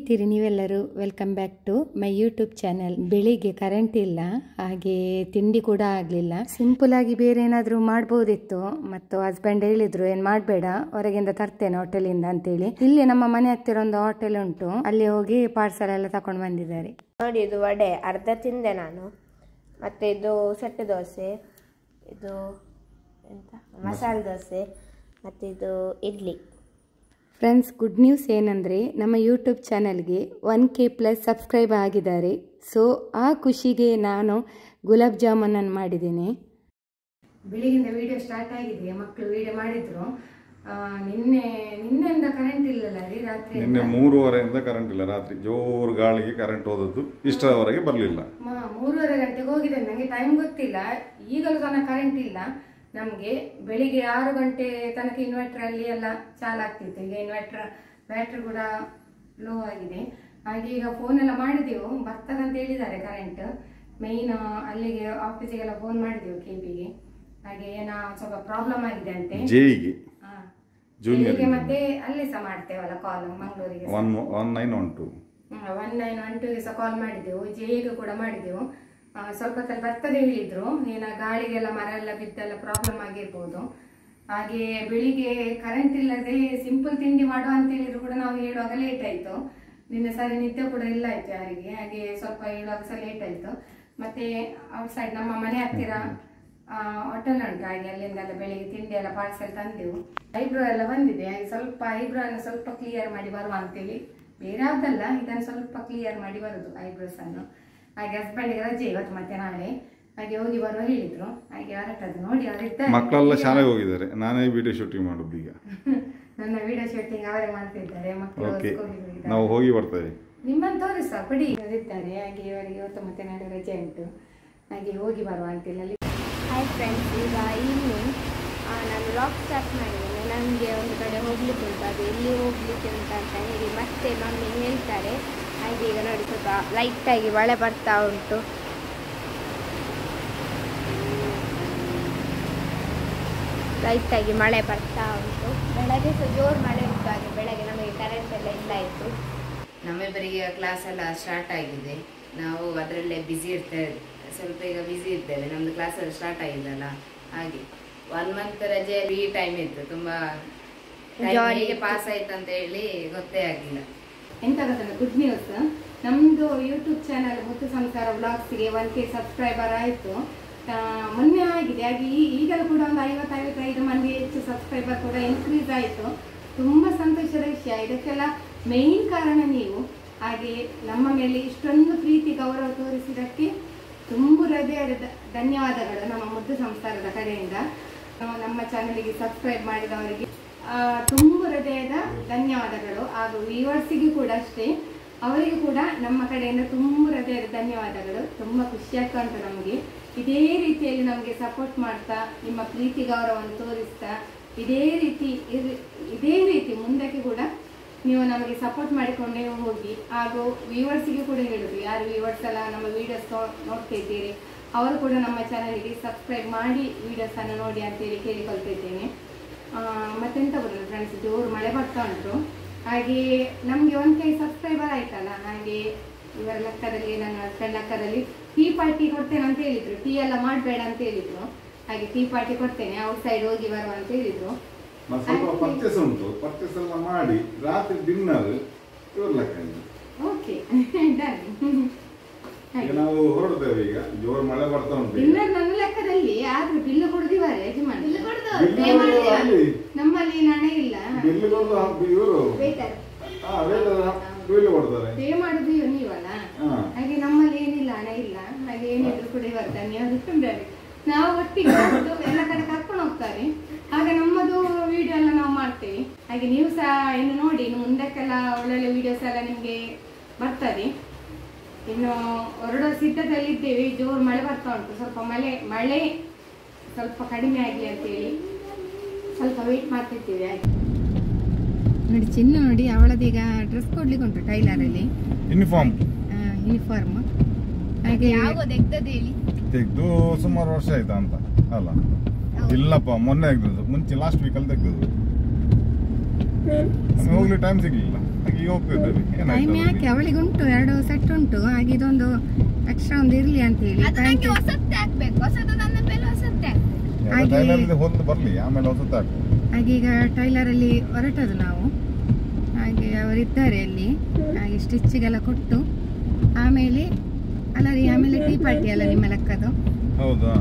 ಹೇಗಿದ್ದೀರಿ ನೀವೆಲ್ಲರೂ welcome back to my YouTube channel ಬೆಳಿಗ್ಗೆ ಕರೆಂಟ್ ಇಲ್ಲ ಹಾಗೆ ತಿಂಡಿ ಕೂಡ ಆಗಲಿಲ್ಲ ಸಿಂಪಲ್ ಆಗಿ ಬೇರೆ ಏನಾದರೂ ಮಾಡ್ಬೋದಿತ್ತು ಮತ್ತು ಹಸ್ಬೆಂಡ್ ಹೇಳಿದ್ರು ಏನು ಮಾಡಬೇಡ ಹೊರಗಿಂದ ತರ್ತೇನೆ ಹೋಟೆಲಿಂದ ಅಂತೇಳಿ ಇಲ್ಲಿ ನಮ್ಮ ಮನೆ ಹತ್ತಿರ ಒಂದು ಹೋಟೆಲ್ ಉಂಟು ಅಲ್ಲಿ ಹೋಗಿ ಪಾರ್ಸಲ್ ಎಲ್ಲ ತಕೊಂಡು ಬಂದಿದ್ದಾರೆ ನೋಡಿ ಇದು ವಡೆ ಅರ್ಧ ತಿಂದೆ ನಾನು ಮತ್ತು ಇದು ಸೆಟ್ಟೆ ದೋಸೆ ಇದು ಎಂತ ಮಸಾಲೆ ದೋಸೆ ಮತ್ತು ಇದು ಇಡ್ಲಿ ಫ್ರೆಂಡ್ಸ್ ಗುಡ್ ನ್ಯೂಸ್ ಏನಂದರೆ ನಮ್ಮ ಯೂಟ್ಯೂಬ್ ಚಾನಲ್ಗೆ ಒನ್ ಕೆ ಪ್ಲಸ್ ಸಬ್ಸ್ಕ್ರೈಬ್ ಆಗಿದ್ದಾರೆ ಸೊ ಆ ಖುಷಿಗೆ ನಾನು ಗುಲಾಬ್ ಜಾಮೂನನ್ನು ಮಾಡಿದ್ದೀನಿ ಬೆಳಿಗ್ಗಿಂದ ವಿಡಿಯೋ ಸ್ಟಾರ್ಟ್ ಆಗಿದೆ ಮಕ್ಕಳು ವಿಡಿಯೋ ಮಾಡಿದ್ರು ಆ, ನಿನ್ನೆ ನಿನ್ನೆಯಿಂದ ಕರೆಂಟ್ ಇಲ್ಲಲ್ಲ ರೀ ರಾತ್ರಿ ನಿನ್ನೆ ಮೂರುವರೆಯಿಂದ ಕರೆಂಟ್ ಇಲ್ಲ ರಾತ್ರಿ ಜೋರು ಗಾಳಿಗೆ ಕರೆಂಟ್ ಹೋದದ್ದು ಇಷ್ಟರವರೆಗೆ ಬರಲಿಲ್ಲ ಮ- ಮೂರುವರೆ ಗಂಟೆಗೆ ಹೋಗಿದೆ ನನಗೆ ಟೈಮ್ ಗೊತ್ತಿಲ್ಲ ಈಗಲೂ ತನಕ ಕರೆಂಟ್ ಇಲ್ಲ ನಮಗೆ ಬೆಳಿಗ್ಗೆ ಆರು ಗಂಟೆ ತನಕ ಇನ್ವರ್ಟರ್ ಅಲ್ಲಿ ಎಲ್ಲ ಚಾಲಾಗ್ತಿತ್ತು ಈಗ ಇನ್ವರ್ಟರ್ ಬ್ಯಾಟ್ರಿ ಕೂಡ ಲೋ ಆಗಿದೆ ಹಾಗೆ ಈಗ ಫೋನ್ ಎಲ್ಲ ಮಾಡಿದೆವು ಬರ್ತದಂತ ಹೇಳಿದ್ದಾರೆ ಕರೆಂಟ್ ಮೈನ್ ಅಲ್ಲಿಗೆ ಆಫೀಸಿಗೆಲ್ಲ ಫೋನ್ ಮಾಡಿದೆವು ಕೆ ಪಿಗೆ ಹಾಗೆ ಏನೋ ಸ್ವಲ್ಪ ಪ್ರಾಬ್ಲಮ್ ಆಗಿದೆ ಅಂತೆ ಜೆಇಗೆ ಹಾ. ಜೂನಿಯರ್ ಇಲ್ಲಿಗೆ ಮತ್ತೆ ಅಲ್ಲಿ ಸಹ ಮಾಡ್ತೇವಲ್ಲ ಕಾಲ್ ಮಂಗಳೂರಿಗೆ one one nine one two one nine one ಟೂಗೆ ಸಹ ಕಾಲ್ ಮಾಡಿದ್ದೆವು ಜೆಗೆ ಕೂಡ ಮಾಡಿದ್ದೆವು ಆ, ಸ್ವಲ್ಪ ಹೊತ್ತಲ್ಲಿ ಬರ್ತದೆ ಹೇಳಿದ್ರು ಏನ ಗಾಳಿಗೆಲ್ಲ ಮರ ಎಲ್ಲ ಬಿದ್ದೆಲ್ಲ ಪ್ರಾಬ್ಲಮ್ ಆಗಿರ್ಬೋದು ಹಾಗೆ ಬೆಳಿಗ್ಗೆ ಕರೆಂಟ್ ಇಲ್ಲದೆ ಸಿಂಪಲ್ ತಿಂಡಿ ಮಾಡುವ ಅಂತ ಹೇಳಿದ್ರು ಕೂಡ ನಾವು ಹೇಳುವಾಗ ಲೇಟ್ ಆಯ್ತು ನಿನ್ನೆ ಸರಿ ನಿದ್ದೆ ಕೂಡ ಇಲ್ಲ ಆಯ್ತು ಯಾರಿಗೆ ಹಾಗೆ ಸ್ವಲ್ಪ ಹೇಳುವಾಗ ಸಹ ಲೇಟ್ ಆಯ್ತು ಮತ್ತೆ ಔಟ್ ಸೈಡ್ ನಮ್ಮ ಮನೆ ಹತ್ತಿರ ಹೋಟೆಲ್ ಉಂಟು ಹಾಗೆ ಅಲ್ಲಿಂದೆಲ್ಲ ಬೆಳಿಗ್ಗೆ ತಿಂಡಿ ಎಲ್ಲ ಪಾರ್ಸೆಲ್ ತಂದೆವು ಐಬ್ರೋ ಎಲ್ಲ ಬಂದಿದೆ ಹಾಗೆ ಸ್ವಲ್ಪ ಐಬ್ರೋ ಅನ್ನು ಸ್ವಲ್ಪ ಕ್ಲಿಯರ್ ಮಾಡಿ ಬರುವ ಅಂತೇಳಿ ಬೇರೆ ಯಾವ್ದಲ್ಲ ಇದನ್ನು ಸ್ವಲ್ಪ ಕ್ಲಿಯರ್ ಮಾಡಿ ಬರುದು ಐಬ್ರೋಸ್ ಅನ್ನು ಹಾಗೆ ಹಸ್ಬೆಂಡ್ಗೆ ರಜೆ ಇವತ್ತು ಮತ್ತೆ ನಾಳೆ ಹಾಗೆ ಹೋಗಿ ಬರುವ ಹೇಳಿದ್ರು ಹಾಗೆ ಹೊರಟದ್ದು ನೋಡಿ ಅವರಿದ್ದಾರೆ ಮಕ್ಕಳೆಲ್ಲ ಶಾಲೆಗೆ ಹೋಗಿದ್ದಾರೆ ನಾನೇ ವಿಡಿಯೋ ಶೂಟಿಂಗ್ ಮಾಡೋದು ಈಗ ನನ್ನ ವಿಡಿಯೋ ಶೂಟಿಂಗ್ ಅವರೇ ಮಾಡ್ತಿದ್ದಾರೆ ಮಕ್ಕಳು ಓಕೆ ಸ್ಕೂಲಿಗೆ ಹೋಗಿದ್ದಾರೆ. ನಾವು ಹೋಗಿ ಬರ್ತೇವೆ ನಿಮ್ಮನ್ನು ತೋರಿಸ ಪಡಿ ಇದ್ದಾರೆ ಹಾಗೆ ಇವರಿಗೆ ಇವತ್ತು ಮತ್ತೆ ನಾಳೆ ರಜೆ ಉಂಟು ಹಾಗೆ ಹೋಗಿ ಬರುವ ಅಂತೇಳಿ ಅಲ್ಲಿ ಹಾಯ್ ಫ್ರೆಂಡ್ಸ್ ಈಗ ಈವ್ನಿಂಗ್ ನಾನು ಲಾಕ್ ಸ್ಟಾರ್ಟ್ ಮಾಡಿದ್ದೇನೆ ನನಗೆ ಒಂದು ಕಡೆ ಹೋಗ್ಲಿಕ್ಕೆ ಉಂಟು ಅದು ಎಲ್ಲಿ ಹೋಗ್ಲಿಕ್ಕೆ ಉಂಟು ಅಂತ ಹೇಳಿ ಮತ್ತೆ ಮಮ್ಮಿ ಹೇಳ್ತಾರೆ ಹಾಗೆ ಈಗ ನೋಡಿ ಸ್ವಲ್ಪ ಲೈಟಾಗಿ ಮಳೆ ಬರ್ತಾ ಉಂಟು ಲೈಟಾಗಿ ಮಳೆ ಬರ್ತಾ ಉಂಟು ಬೆಳಗ್ಗೆ ಸಹ ಜೋರು ಮಳೆ ಉಂಟು ಹಾಗೆ ಬೆಳಗ್ಗೆ ನಮಗೆ ಕರೆಂಟ್ ಎಲ್ಲ ಇಲ್ಲ ಆಯಿತು ನಮ್ಮಿಬ್ಬರಿಗೆ ಕ್ಲಾಸ್ ಎಲ್ಲ ಸ್ಟಾರ್ಟ್ ಆಗಿದೆ ನಾವು ಅದರಲ್ಲೇ ಬ್ಯುಸಿ ಇರ್ತೇವೆ ಸ್ವಲ್ಪ ಈಗ ಬ್ಯುಸಿ ಇದ್ದೇವೆ ನಮ್ದು ಕ್ಲಾಸ್ ಎಲ್ಲ ಸ್ಟಾರ್ಟ್ ಆಗಿದೆಲ್ಲ ಹಾಗೆ ಒನ್ ಮಂತ್ ರಜೆ ಈ ಟೈಮ್ ಇತ್ತು ತುಂಬಾ Jolly ಹೇಗೆ ಇತ್ತು. ಪಾಸ್ ಆಯ್ತು ಅಂತ ಹೇಳಿ ಗೊತ್ತೇ ಆಗಿಲ್ಲ ಎಂತ ಗೊತ್ತಲ್ಲ ಗುಡ್ ನ್ಯೂಸ್ ನಮ್ದು ಯೂಟ್ಯೂಬ್ ಚಾನಲ್ ಮುತ್ತು ಸಂಸಾರ ವ್ಲಾಗ್ಸ್ಗೆ ಒನ್ ಕೆ ಸಬ್ಸ್ಕ್ರೈಬರ್ ಆಯಿತು ಮೊನ್ನೆ ಆಗಿದೆ ಹಾಗೆ ಈ- ಈಗಲೂ ಕೂಡ ಒಂದು ಐವತ್ತು ಐವತ್ತೈದು ಮಂದಿ ಹೆಚ್ಚು ಸಬ್ಸ್ಕ್ರೈಬರ್ ಕೂಡ ಇನ್ಕ್ರೀಸ್ ಆಯಿತು ತುಂಬ ಸಂತೋಷದ ವಿಷಯ ಇದಕ್ಕೆಲ್ಲ ಮೇಯ್ನ್ ಕಾರಣ ನೀವು ಹಾಗೆ ನಮ್ಮ ಮೇಲೆ ಇಷ್ಟೊಂದು ಪ್ರೀತಿ ಗೌರವ ತೋರಿಸಿದ್ದಕ್ಕೆ ತುಂಬ ಹೃದಯದ ದ- ಧನ್ಯವಾದಗಳು ನಮ್ಮ ಮುದ್ದು ಸಂಸಾರದ ಕಡೆಯಿಂದ ಆ, ನಮ್ಮ ಚಾನಲಿಗೆ ಸಬ್ಸ್ಕ್ರೈಬ್ ಮಾಡಿದವರಿಗೆ ಆ, ತುಂಬ ಹೃದಯದ ಧನ್ಯವಾದಗಳು ಹಾಗೂ ವ್ಯೂವರ್ಸಿಗೂ ಕೂಡ ಅಷ್ಟೇ ಅವರಿಗೂ ಕೂಡ ನಮ್ಮ ಕಡೆಯಿಂದ ತುಂಬ ಹೃದಯದ ಧನ್ಯವಾದಗಳು ತುಂಬ ಖುಷಿ ಆಗ್ತಾ ಉಂಟು ನಮಗೆ ಇದೇ ರೀತಿಯಲ್ಲಿ ನಮಗೆ ಸಪೋರ್ಟ್ ಮಾಡ್ತಾ ನಿಮ್ಮ ಪ್ರೀತಿ ಗೌರವವನ್ನು ತೋರಿಸ್ತಾ ಇದೇ ರೀತಿ ಇರ್- ಇದೇ ರೀತಿ ಮುಂದಕ್ಕೆ ಕೂಡ ನೀವು ನಮಗೆ ಸಪೋರ್ಟ್ ಮಾಡಿಕೊಂಡೇ ಹೋಗಿ ಹಾಗೂ ವ್ಯೂವರ್ಸಿಗೆ ಕೂಡ ಹೇಳುದು ಯಾರು ವ್ಯೂವರ್ಸ್ ಎಲ್ಲ ನಮ್ಮ ವಿಡಿಯೋಸ್ ನೋಡ್ತಾ ಇದ್ದೀರಿ ಅವರು ಕೂಡ ನಮ್ಮ ಚಾನಲಿಗೆ ಸಬ್ಸ್ಕ್ರೈಬ್ ಮಾಡಿ ವಿಡಿಯೋಸ್ ಅನ್ನು ನೋಡಿ ಅಂತೇಳಿ ಕೇಳಿಕೊಳ್ತಿದ್ದೇನೆ ಆ, ಮತ್ತೆಂತ ಬರೋದು ಫ್ರೆಂಡ್ಸ್ ಜೋರು ಮಳೆ ಬರ್ತಾ ಉಂಟು ಹಾಗೆ ನಮಗೆ ಒಂದು ಕೈ ಸಬ್ಸ್ಕ್ರೈಬರ್ ಆಯ್ತಲ್ಲ ಹಾಗೆ ಇವರ ಲೆಕ್ಕದಲ್ಲಿ ನನ್ನ ಹಸ್ಬೆಂಡ್ ಲೆಕ್ಕದಲ್ಲಿ ಟೀ ಪಾರ್ಟಿ ಕೊಡ್ತೇನೆ ಅಂತ ಹೇಳಿದ್ರು ಟೀ ಎಲ್ಲ ಮಾಡಬೇಡ ಅಂತ ಹೇಳಿದ್ರು ಹಾಗೆ ಟೀ ಪಾರ್ಟಿ ಕೊಡ್ತೇನೆ ಔಟ್ ಸೈಡ್ ಹೋಗಿ ಬರುವ ಅಂತ ಹೇಳಿದ್ರು ನಾವು ಸ್ವಲ್ಪ ಪರ್ಚೇಸ್ ಉಂಟು ಪರ್ಚೇಸ್ ಎಲ್ಲ ಮಾಡಿ ರಾತ್ರಿ ಡಿನ್ನರ್ ಇವ್ರ ಲೆಕ್ಕ ಇದು. ಓಕೆ ಡನ್ ಈಗ ನಾವು ಹೊರಡ್ತೇವೆ ಈಗ ಜೋರು ಮಳೆ ಬರ್ತಾ ಉಂಟು ಈಗ. ಡಿನ್ನರ್ ನನ್ನ ಲೆಕ್ಕದಲ್ಲಿ ಆದ್ರೂ ಬಿಲ್ಲು ಕೊಡ್ದಿದ್ದಾರೆ ಯಜಮಾನ್ ಬಿಲ್ ಕೊಡೋದು ಅಲ್ಲಿ ನಮ್ಮಲ್ಲಿ ಹಣ ಇಲ್ಲ ಬಿಲ್ ಕೊಡೋದು ಇವರು ವೇಟರ್ ಹಾ ವೇಟರ್ ಬಿಲ್ ಕೊಡ್ತಾರೆ ಪೇ ಮಾಡುದು ಇವ್ ನೀವಲ್ಲ ಹಾ ಹಾಗೆ ನಮ್ಮಲ್ಲಿ ಏನಿಲ್ಲ ಹಣ ಇಲ್ಲ ಹಾಗೆ ಏನಿದ್ರು ಕೂಡ ಇವರು ಧನ್ಯವಾದ ನಾವು ಒಟ್ಟಿಗೆ ಹೋಗುದು ಎಲ್ಲ ಕಡೆ ಕರ್ಕೊಂಡು ಹೋಗ್ತಾರೆ ಹಾಗೆ ನಮ್ಮದು ವಿಡಿಯೋ ಎಲ್ಲ ನಾವು ಮಾಡ್ತೇವೆ ಹಾಗೆ ನೀವು ಸಹ ಇನ್ನು ನೋಡಿ ಇನ್ನು ಮುಂದಕ್ಕೆಲ್ಲ ಒಳ್ಳೊಳ್ಳೆ ವಿಡಿಯೋಸ್ ಎಲ್ಲ ನಿಮಗೆ ಬರ್ತದೆ ಇನ್ನು ಹೊರಡೋ ಸಿದ್ಧತೆಯಲ್ಲಿ ಇದ್ದೇವೆ ಜೋರು ಮಳೆ ಬರ್ತಾ ಉಂಟು ಸ್ವಲ್ಪ ಮಳೆ ಮಳೆ ಸ್ವಲ್ಪ ಕಡಿಮೆ ಆಗಲಿ ಅಂತೇಳಿ ಸ್ವಲ್ಪ ವೆಯ್ಟ್ ಮಾಡ್ತಿದ್ದೇವೆ ಹಾಗೆ ನೋಡಿ ಚಿನ್ನ ನೋಡಿ ಅವಳದೀಗ ಡ್ರೆಸ್ ಕೊಡ್ಲಿಕ್ಕೆ ಉಂಟು ಟೈಲರಲ್ಲಿ ಯೂನಿಫಾರ್ಮ್ ಯೂನಿಫಾರ್ಮ್ ಹಾಗೆ ಯಾವಾಗ ತೆಗ್ದದ್ದು ಹೇಳಿ ತೆಗ್ದು ಸುಮಾರು ವರ್ಷ ಆಯ್ತಾ ಅಂತ ಅಲ್ಲ ಇಲ್ಲಪ್ಪ ಮೊನ್ನೆ ತೆಗ್ದದ್ದು ಮುಂಚೆ ಲಾಸ್ಟ್ ವೀಕಲ್ಲಿ ತೆಗ್ದದ್ದು ನಮ್ಗೆ ಹೋಗ್ಲಿಕ್ಕೆ ಟೈಮ್ ಸಿಗ್ಲಿಲ್ಲ ಈಗ ಹೋಗ್ತಿದ್ದೇವೆ ಟೈಮ್ ಯಾಕೆ ಅವಳಿಗೆ ಉಂಟು ಎರಡು ಸೆಟ್ ಉಂಟು ಹಾಗೆ ಇದೊಂದು ಎಕ್ಸ್ಟ್ರಾ ಒಂದು ಇರ್ಲಿ ಅಂತ ಹೇಳಿ ಅದು ನಂಗೆ ಹೊಸತ್ತೆ ಹಾಕ್ಬೇಕು ಹೊಸದು ನನ್ನ ಮೇಲೆ ಹೊಸತ್ತೆ ಹಾಕ್ಬೇಕು ಹಾಗೆ- ಟೈಲರ್ ಹೊಂದು ಬರ್ಲಿ ಆಮೇಲೆ ಹೊಸತ್ತು ಹಾಕು ಹಾಗೆ ಈಗ ಟೈಲರ್ ಅಲ್ಲಿ ಹೊರಟದು ನಾವು ಹಾಗೆ ಅವರಿದ್ದಾರೆ ಅಲ್ಲಿ ಹಾಗೆ ಸ್ಟಿಚ್ಗೆಲ್ಲ ಕೊಟ್ಟು ಆಮೇಲೆ ಅಲ್ಲ ರೀ ಆಮೇಲೆ ಟೀ ಪಾರ್ಟಿ ಅಲ್ಲ ನಿಮ್ಮ ಲೆಕ್ಕದು ಹೌದಾ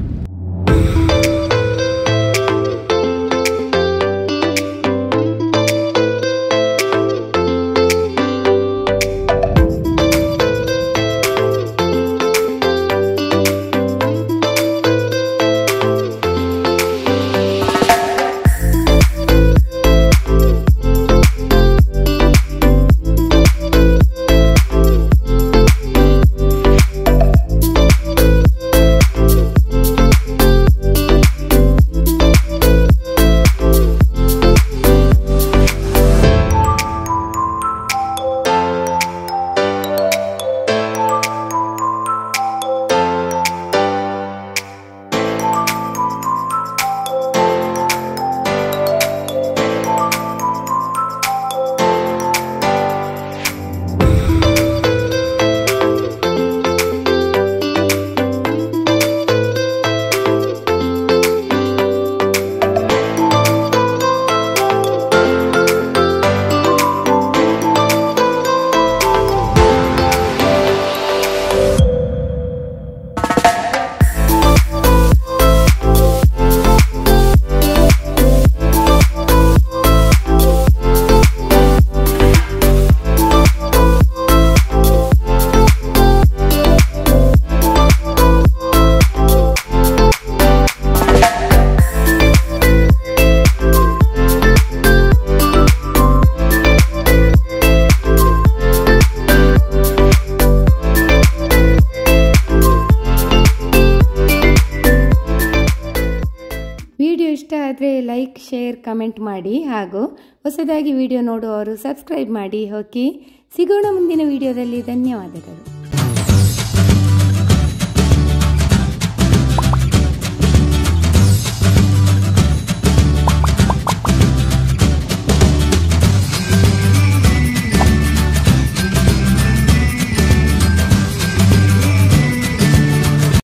ವಿಡಿಯೋ ಇಷ್ಟ ಆದರೆ ಲೈಕ್ ಶೇರ್ ಕಮೆಂಟ್ ಮಾಡಿ ಹಾಗೂ ಹೊಸದಾಗಿ ವಿಡಿಯೋ ನೋಡುವವರು ಸಬ್ಸ್ಕ್ರೈಬ್ ಮಾಡಿ ಓಕೆ ಸಿಗೋಣ ಮುಂದಿನ ವಿಡಿಯೋದಲ್ಲಿ ಧನ್ಯವಾದಗಳು